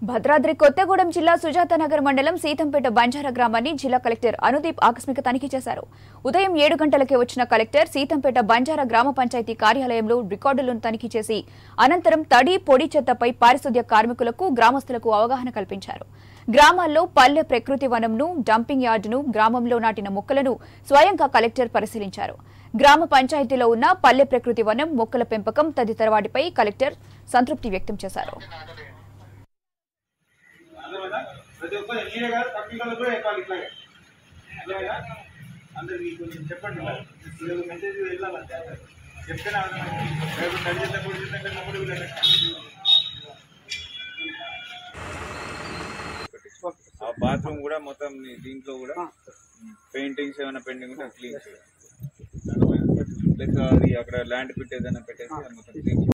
భద్రాద్రి కొత్తగూడెం జిల్లా సుజాతానగర్ మండలం సీతంపేట బంజారా గ్రామాన్ని జిల్లా కలెక్టర్ అనుదీప్ ఆకస్మిక తనిఖీ చేశారు ఉదయం ఏడు గంటలకే వచ్చిన కలెక్టర్ సీతంపేట బంజారా గ్రామ పంచాయతీ కార్యాలయంలో రికార్డులను తనిఖీ చేసి అనంతరం తడి పొడి చెత్తపై పారిశుద్ధ్య కార్మికులకు గ్రామస్తులకు అవగాహన కల్పించారు గ్రామాల్లో పల్లె ప్రకృతి వనంను డంపింగ్ యార్డును గ్రామంలో నాటిన మొక్కలను స్వయంగా కలెక్టర్ పరిశీలించారు గ్రామ పంచాయతీలో ఉన్న పల్లె ప్రకృతి వనం మొక్కల పెంపకం తదితర వాటిపై కలెక్టర్ సంతృప్తి వ్యక్తం చేశారు అర్థమైందా ప్రతి ఒక్కరు మీరే కాదు పక్కన కూడా చెప్పాలి ఇట్లాగే అర్థమైందా అందరికి కొంచెం చెప్పండి మీరు మెసేజ్ వెళ్ళాలంటే చెప్తేనే అర్థమైంది రేపు తడిచేత కూడా చేద్దాం కన్నా కూడా వీళ్ళకి ఆ బాత్రూమ్ కూడా మొత్తం నీ దీంట్లో కూడా పెయింటింగ్స్ ఏమైనా పెండింగ్ ఉంటే క్లీన్ చేయాలి ప్లస్ అది అక్కడ ల్యాండ్ పిట్ ఏదైనా పెట్టేసి అది మొత్తం క్లీన్